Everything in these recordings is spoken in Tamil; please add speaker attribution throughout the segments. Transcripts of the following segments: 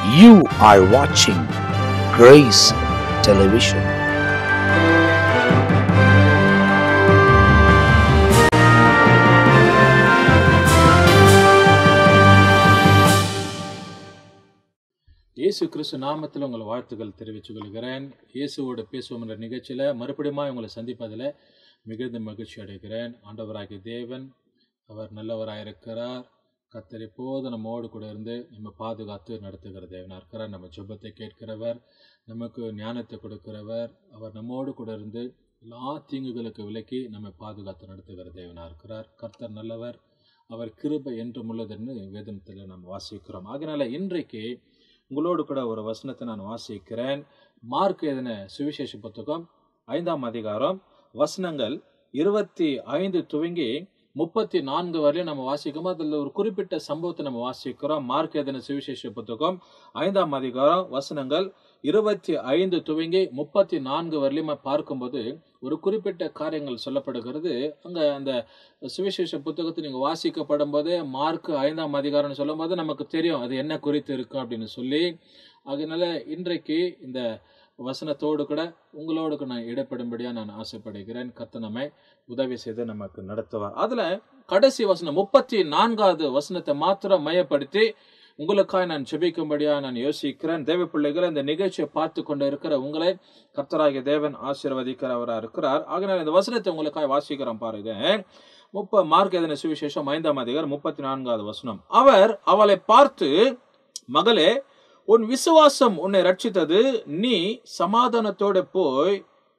Speaker 1: You are watching Grace Television.
Speaker 2: இயேசு கிறிஸ்து நாமத்தில் உங்கள் வாழ்த்துக்கள் தெரிவித்துக் கொள்கிறேன் இயேசுவோட பேசுவோம் என்ற நிகழ்ச்சியில் மறுபடியும் உங்களை சந்திப்பதில் மிகுந்த மகிழ்ச்சி அடைகிறேன் ஆண்டவராகிய தேவன் அவர் நல்லவராக இருக்கிறார் கத்தர் எப்போது நம்மோடு கூட இருந்து நம்ம பாதுகாத்து நடத்துகிற தேவனாக இருக்கிறார் நம்ம ஜெபத்தை கேட்கிறவர் நமக்கு ஞானத்தை கொடுக்கிறவர் அவர் நம்மோடு கூட இருந்து எல்லா தீங்குகளுக்கு விலக்கி நம்மை பாதுகாத்து நடத்துகிற தேவனாக இருக்கிறார் கர்த்தர் நல்லவர் அவர் கிருபை என்றும் உள்ளதுன்னு வேதத்தில் நம்ம வாசிக்கிறோம் அதனால இன்றைக்கு உங்களோடு கூட ஒரு வசனத்தை நான் வாசிக்கிறேன் மார்க் எதன சுவிசேஷ புத்தகம் ஐந்தாம் அதிகாரம் வசனங்கள் இருபத்தி ஐந்து துவங்கி முப்பத்தி நான்கு வரையும் நம்ம வாசிக்கும் அதில் ஒரு குறிப்பிட்ட சம்பவத்தை நம்ம வாசிக்கிறோம் மார்க் எதன சுவிசேஷ புத்தகம் ஐந்தாம் அதிகாரம் வசனங்கள் இருபத்தி ஐந்து துவங்கி முப்பத்தி நான்கு வரையிலும் பார்க்கும்போது ஒரு குறிப்பிட்ட காரியங்கள் சொல்லப்படுகிறது அங்கே அந்த சுவிசேஷ புத்தகத்தை நீங்கள் வாசிக்கப்படும் போது மார்க் ஐந்தாம் அதிகாரம்னு சொல்லும்போது நமக்கு தெரியும் அது என்ன குறித்து இருக்கும் அப்படின்னு சொல்லி அதனால இன்றைக்கு இந்த வசனத்தோடு கூட உங்களோடு கூட நான் இடப்படும்படியாக நான் ஆசைப்படுகிறேன் கத்த நம்மை உதவி செய்து நமக்கு நடத்துவார் அதில் கடைசி வசனம் முப்பத்தி நான்காவது வசனத்தை மாத்திரம் மையப்படுத்தி உங்களுக்காக நான் செபிக்கும்படியாக நான் யோசிக்கிறேன் தேவ பிள்ளைகள் இந்த நிகழ்ச்சியை பார்த்து கொண்டு இருக்கிற உங்களை கர்த்தராகிய தேவன் ஆசீர்வதிக்கிறவராக இருக்கிறார் ஆகினால் இந்த வசனத்தை உங்களுக்காக வாசிக்கிறோம் பாருங்க முப்ப மார்க் எதன சுவிசேஷம் ஐந்தாம் அதிகாரம் முப்பத்தி நான்காவது வசனம் அவர் அவளை பார்த்து மகளே உன் விசுவாசம் உன்னை ரட்சித்தது நீ சமாதானத்தோட போய்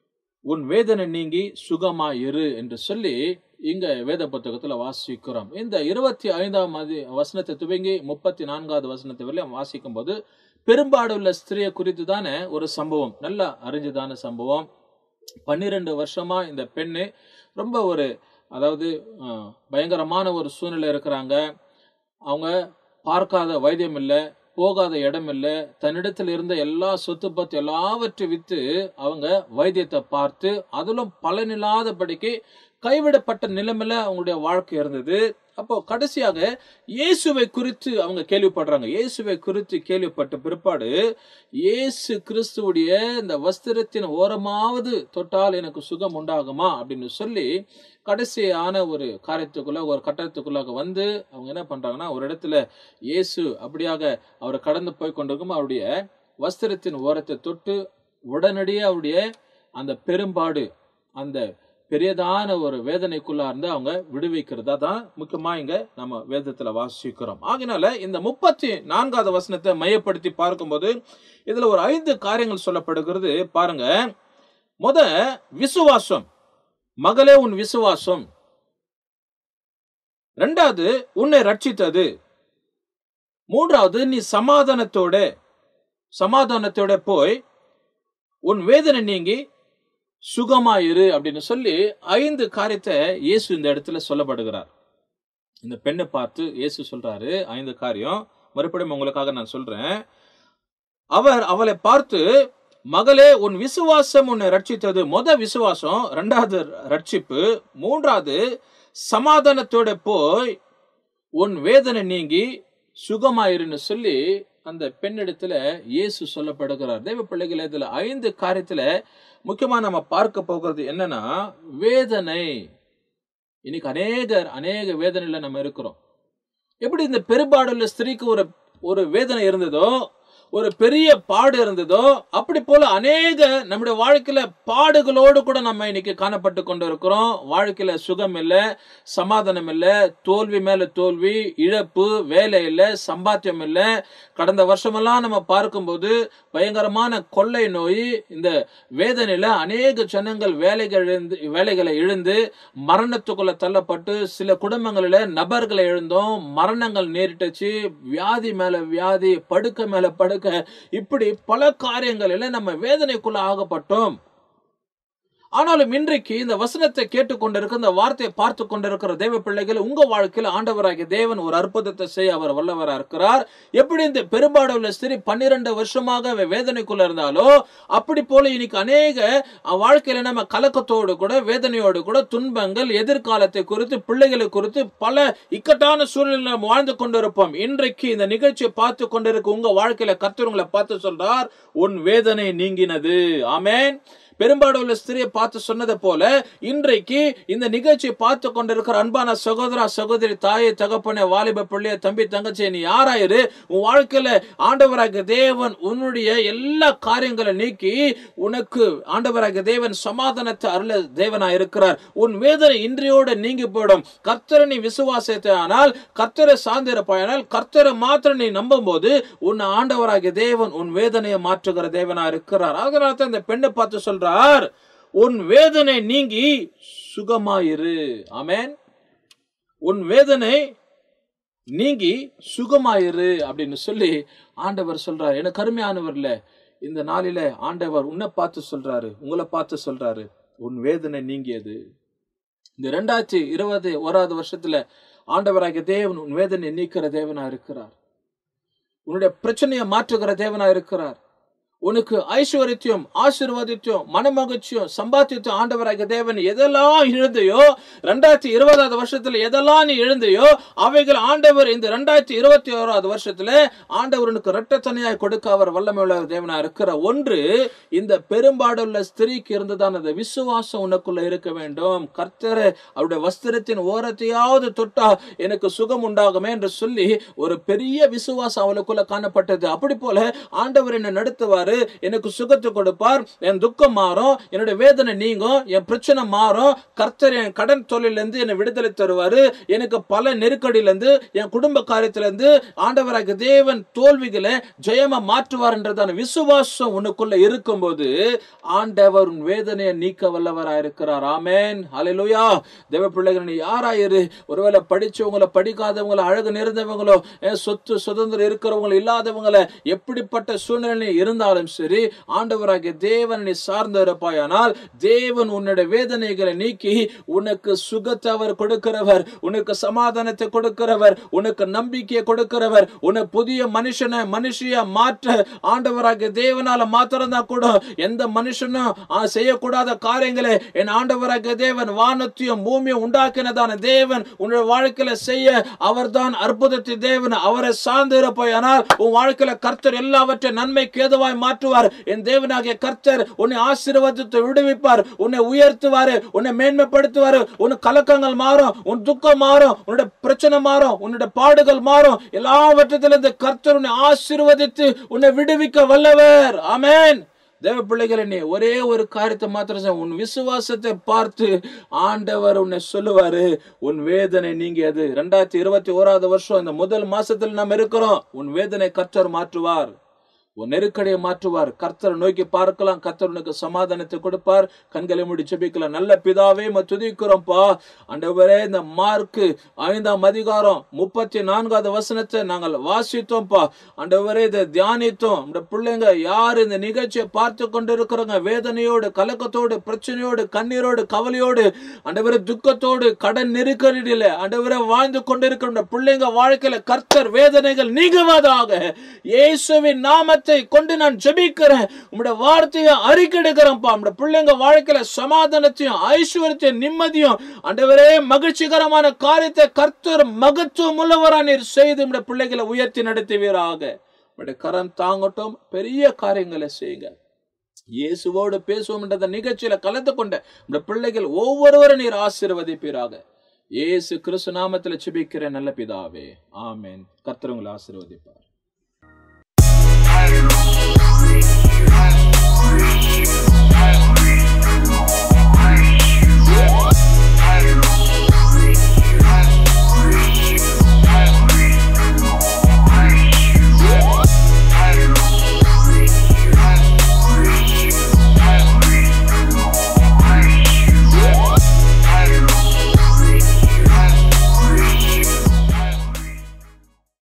Speaker 2: உன் வேதனை நீங்கி சுகமாயிரு என்று சொல்லி இங்க வேத புத்தகத்துல வாசிக்கிறோம் இந்த இருபத்தி ஐந்தாம் அதி வசனத்தை துவங்கி முப்பத்தி நான்காவது வசனத்தை வரையும் வாசிக்கும் போது பெரும்பாடுள்ள ஸ்திரியை குறித்து தானே ஒரு சம்பவம் நல்ல அறிஞ்சதான சம்பவம் பன்னிரெண்டு வருஷமா இந்த பெண்ணு ரொம்ப ஒரு அதாவது அஹ், பயங்கரமான ஒரு சூழ்நிலை இருக்கிறாங்க அவங்க பார்க்காத வைத்தியம் இல்லை போகாத இடம் இல்லை தன்னிடத்தில் இருந்த எல்லா சொத்து பத்து எல்லாவற்றையும் வித்து அவங்க வைத்தியத்தை பார்த்து அதிலும் பலனில்லாதபடிக்கு கைவிடப்பட்ட நிலைமையில அவங்களுடைய வாழ்க்கை இருந்தது அப்போ கடைசியாக இயேசுவை குறித்து அவங்க கேள்விப்படுறாங்க இயேசுவை குறித்து கேள்விப்பட்ட பிற்பாடு இயேசு கிறிஸ்துவுடைய இந்த வஸ்திரத்தின் ஓரமாவது தொட்டால் எனக்கு சுகம் உண்டாகுமா அப்படின்னு சொல்லி கடைசியான ஒரு காரியத்துக்குள்ள ஒரு கட்டத்துக்குள்ளாக வந்து அவங்க என்ன பண்றாங்கன்னா ஒரு இடத்துல இயேசு அப்படியாக அவர் கடந்து போய் கொண்டிருக்கும் அவருடைய வஸ்திரத்தின் ஓரத்தை தொட்டு உடனடியே அவருடைய அந்த பெரும்பாடு அந்த பெரியதான ஒரு வேதனைக்குள்ளா இருந்து அவங்க விடுவிக்கிறதா தான் முக்கியமா இங்க நம்ம வேதத்துல வாசிக்கிறோம் ஆகினால இந்த முப்பத்தி நான்காவது வசனத்தை மையப்படுத்தி பார்க்கும்போது இதுல ஒரு ஐந்து காரியங்கள் சொல்லப்படுகிறது பாருங்க முத விசுவாசம் மகளே உன் விசுவாசம் ரெண்டாவது உன்னை ரட்சித்தது மூன்றாவது நீ சமாதானத்தோட சமாதானத்தோட போய் உன் வேதனை நீங்கி சுகமாயிரு அப்படின்னு சொல்லி ஐந்து காரியத்தை இயேசு இந்த இடத்துல சொல்லப்படுகிறார் இந்த பெண்ணை பார்த்து இயேசு சொல்றாரு ஐந்து காரியம் மறுபடியும் உங்களுக்காக நான் சொல்றேன் அவர் அவளை பார்த்து மகளே உன் விசுவாசம் உன்னை ரட்சித்தது முத விசுவாசம் ரெண்டாவது ரட்சிப்பு மூன்றாவது சமாதானத்தோட போய் உன் வேதனை நீங்கி சுகமாயிருன்னு சொல்லி அந்த பெண்ணிடத்துல இயேசு சொல்லப்படுகிறார் தேவ பிள்ளைகள் இதுல ஐந்து காரியத்துல முக்கியமா நம்ம பார்க்க போகிறது என்னன்னா வேதனை இன்னைக்கு அநேகர் அநேக வேதனையில நம்ம இருக்கிறோம் எப்படி இந்த பெரும்பாடுள்ள ஸ்திரீக்கு ஒரு ஒரு வேதனை இருந்ததோ ஒரு பெரிய பாடு இருந்ததோ அப்படி போல அநேக நம்முடைய வாழ்க்கையில பாடுகளோடு கூட நம்ம இன்னைக்கு காணப்பட்டு கொண்டு இருக்கிறோம் வாழ்க்கையில சுகம் இல்லை சமாதானம் இல்லை தோல்வி மேல தோல்வி இழப்பு வேலை இல்லை சம்பாத்தியம் இல்லை கடந்த வருஷமெல்லாம் நம்ம பார்க்கும்போது பயங்கரமான கொள்ளை நோய் இந்த வேதனையில அநேக ஜனங்கள் வேலைகள் இழந்து வேலைகளை இழந்து மரணத்துக்குள்ள தள்ளப்பட்டு சில குடும்பங்களில நபர்களை இழந்தோம் மரணங்கள் நேரிட்டுச்சு வியாதி மேல வியாதி படுக்க மேல படுக்க இப்படி பல காரியங்களில நம்ம வேதனைக்குள்ள ஆகப்பட்டோம் ஆனாலும் இன்றைக்கு இந்த வசனத்தை கேட்டுக்கொண்டிருக்க இந்த வார்த்தையை பார்த்து கொண்டிருக்கிற தேவ பிள்ளைகள் உங்க வாழ்க்கையில ஆண்டவராகிய தேவன் ஒரு அற்புதத்தை செய்ய அவர் வல்லவரா இருக்கிறார் எப்படி இந்த பெரும்பாடு உள்ள ஸ்திரீ பன்னிரண்டு வருஷமாக அவ வேதனைக்குள்ள இருந்தாலோ அப்படி போல இன்னைக்கு அநேக அஹ், வாழ்க்கையில நம்ம கலக்கத்தோடு கூட வேதனையோடு கூட துன்பங்கள் எதிர்காலத்தை குறித்து பிள்ளைகளை குறித்து பல இக்கட்டான சூழ்நிலை நம்ம வாழ்ந்து கொண்டிருப்போம் இன்றைக்கு இந்த நிகழ்ச்சியை பார்த்து கொண்டிருக்க உங்க வாழ்க்கையில கர்த்தர் உங்களை பார்த்து சொல்றார் உன் வேதனை நீங்கினது ஆமென் பெரும்பாடு உள்ள ஸ்திரியை பார்த்து சொன்னதை போல இன்றைக்கு இந்த நிகழ்ச்சியை பார்த்து கொண்டிருக்கிற அன்பான சகோதரா சகோதரி தாயை தகப்பனே வாலிப பிள்ளைய தம்பி தங்கச்சி நீ யாராயிரு உன் வாழ்க்கையில ஆண்டவராக தேவன் உன்னுடைய எல்லா காரியங்களை நீக்கி உனக்கு ஆண்டவராக தேவன் சமாதானத்தை அருள தேவனா இருக்கிறார் உன் வேதனை இன்றையோட நீங்கி போயிடும் கர்த்தரை நீ விசுவாசத்தை ஆனால் கர்த்தரை சார்ந்திருப்பாயானால் கர்த்தரை மாத்திரம் நீ நம்பும் போது உன் ஆண்டவராகிய தேவன் உன் வேதனையை மாற்றுகிற தேவனா இருக்கிறார் அதனால தான் இந்த பெண்ணை பார்த்து சொல்றார் உன் வேதனை நீங்கி சுகமாயிரு ஆமென் உன் வேதனை நீங்கி சுகமாயிரு அப்படின்னு சொல்லி ஆண்டவர் சொல்றாரு எனக்கு அருமையானவர்ல இந்த நாளில ஆண்டவர் உன்னை பார்த்து சொல்றாரு உங்களை பார்த்து சொல்றாரு உன் வேதனை நீங்கியது இந்த ரெண்டாயிரத்தி இருபது ஓராவது வருஷத்துல ஆண்டவராகிய தேவன் உன் வேதனை நீக்கிற தேவனா இருக்கிறார் உன்னுடைய பிரச்சனையை மாற்றுகிற தேவனா இருக்கிறார் உனக்கு ஐஸ்வர்யத்தையும் ஆசீர்வாதத்தையும் மனமகிழ்ச்சியும் சம்பாத்தியத்தையும் ஆண்டவராகிய தேவன் எதெல்லாம் இழந்தையோ ரெண்டாயிரத்தி இருபதாவது வருஷத்துல எதெல்லாம் நீ இழந்தையோ அவைகள் ஆண்டவர் இந்த ரெண்டாயிரத்தி இருபத்தி ஓராவது வருஷத்துல ஆண்டவர் உனக்கு இரட்டத்தனையாய் கொடுக்க அவர் வல்லமை உள்ள தேவனா இருக்கிற ஒன்று இந்த பெரும்பாடுள்ள ஸ்திரீக்கு இருந்ததான் அந்த விசுவாசம் உனக்குள்ள இருக்க வேண்டும் கர்த்தரை அவருடைய வஸ்திரத்தின் ஓரத்தையாவது தொட்டா எனக்கு சுகம் உண்டாகுமே என்று சொல்லி ஒரு பெரிய விசுவாசம் அவளுக்குள்ள காணப்பட்டது அப்படி போல ஆண்டவர் என்னை நடத்துவாரு எனக்கு சுகத்தை கொடுப்பார் என் துக்கம் மாறும் என்னுடைய வேதனை நீங்கும் என் பிரச்சனை மாறும் கர்த்தர் என் கடன் தொழிலிருந்து என்னை விடுதலை தருவாரு எனக்கு பல நெருக்கடியிலிருந்து என் குடும்ப காரியத்திலிருந்து ஆண்டவராக தேவன் தோல்விகளை ஜெயமா மாற்றுவார் என்றதான விசுவாசம் உனக்குள்ள இருக்கும்போது ஆண்டவர் உன் வேதனையை நீக்க வல்லவராயிருக்கிறார் ஆமென் ஹalleluya தேவ பிள்ளைகள் நீ யாராயிரு ஒருவேளை படிச்சவங்கள படிக்காதவங்கள அழகு நிறைந்தவங்களோ ஏன் சொத்து சுதந்திரம் இருக்கிறவங்கள இல்லாதவங்கள எப்படிப்பட்ட சூழ்நிலை இருந்தாலும் சரி ஆண்டவராகிய தேவனை சார்ந்து இருப்பாயானால் தேவன் உன்னுடைய வேதனைகளை நீக்கி உனக்கு சுகத்தை அவர் கொடுக்கிறவர் உனக்கு சமாதானத்தை கொடுக்கிறவர் உனக்கு நம்பிக்கையை கொடுக்கிறவர் உன்னை புதிய மனுஷனை மனுஷிய மாற்ற ஆண்டவராகிய தேவனால மாத்திரம்தான் கூட எந்த மனுஷனும் ஆ, செய்யக்கூடாத காரியங்களை என் ஆண்டவராகிய தேவன் வானத்தையும் பூமியும் உண்டாக்கினதான தேவன் உன்னுடைய வாழ்க்கையில செய்ய அவர்தான் அற்புதத்தை தேவன் அவரை சார்ந்து இருப்பாயானால் உன் வாழ்க்கையில கர்த்தர் எல்லாவற்றை நன்மைக்கு ஏதுவாய் மாற்றுவார் என் தேவனாகிய கர்த்தர் உன்னை ஆசீர்வாதத்தை விடுவிப்பார் உன்னை உயர்த்துவார் உன்னை மேன்மைப்படுத்துவார் உன் கலக்கங்கள் மாறும் உன் துக்கம் மாறும் உன்னுடைய பிரச்சனை மாறும் உன்னுடைய பாடுகள் மாறும் எல்லாவற்றிலிருந்து கர்த்தர் உன்னை ஆசீர்வதித்து உன்னை விடுவிக்க வல்லவர் ஆமென் தேவ பிள்ளைகளை நீ ஒரே ஒரு காரியத்தை மாத்திரம் செய். உன் விசுவாசத்தை பார்த்து ஆண்டவர் உன்னை சொல்லுவாரு உன் வேதனை நீங்கியது ரெண்டாயிரத்தி இருபத்தி ஓராவது வருஷம் இந்த முதல் மாசத்துல நாம் இருக்கிறோம் உன் வேதனை கர்த்தர் மாற்றுவார் உன் நெருக்கடியை மாற்றுவார் கர்த்தரை நோக்கி பார்க்கலாம் கர்த்தர் உனக்கு சமாதானத்தை கொடுப்பார் கண்களை மூடி ஜெபிக்கலாம் நல்ல பிதாவே ம துதிக்கிறோம்ப்பா ஆண்டவரே இந்த மார்க்கு ஐந்தாம் அதிகாரம் முப்பத்தி நான்காவது வசனத்தை நாங்கள் வாசித்தோம்ப்பா ஆண்டவரே இதை தியானித்தோம் இந்த பிள்ளைங்க யார் இந்த நிகழ்ச்சியை பார்த்து கொண்டு இருக்கிறவங்க வேதனையோடு கலக்கத்தோடு பிரச்சனையோடு கண்ணீரோடு கவலையோடு ஆண்டவரே துக்கத்தோடு கடன் நெருக்கடியில ஆண்டவரே வாழ்ந்து கொண்டிருக்கிற இந்த பிள்ளைங்க வாழ்க்கையில கர்த்தர் வேதனைகள் நீங்குவதாக இயேசுவின் நாமத்தை கொண்டு நான் ஜெபிக்கிறேன் உம்முடைய வார்த்தையை அறிக்கெடுக்கிறேன்ப்பா உம்முடைய பிள்ளைங்க வாழ்க்கையில சமாதானத்தையும் ஐஸ்வர்யத்தையும் நிம்மதியும் ஆண்டவரே மகிழ்ச்சிகரமான காரியத்தை கர்த்தர் மகத்துவம் உள்ளவரா நீர் செய்து உம்முடைய பிள்ளைகளை உயர்த்தி நடத்துவீராக உம்முடைய கரம் தாங்கட்டும் பெரிய காரியங்களை செய்யுங்க இயேசுவோடு பேசுவோம் என்ற அந்த நிகழ்ச்சியில கலந்து கொண்ட இந்த பிள்ளைகள் ஒவ்வொருவரும் நீர் ஆசீர்வதிப்பீராக இயேசு கிறிஸ்து நாமத்தில் செபிக்கிற நல்ல பிதாவே ஆமென் கர்த்தர் உங்களை ஆசீர்வதிப்பார்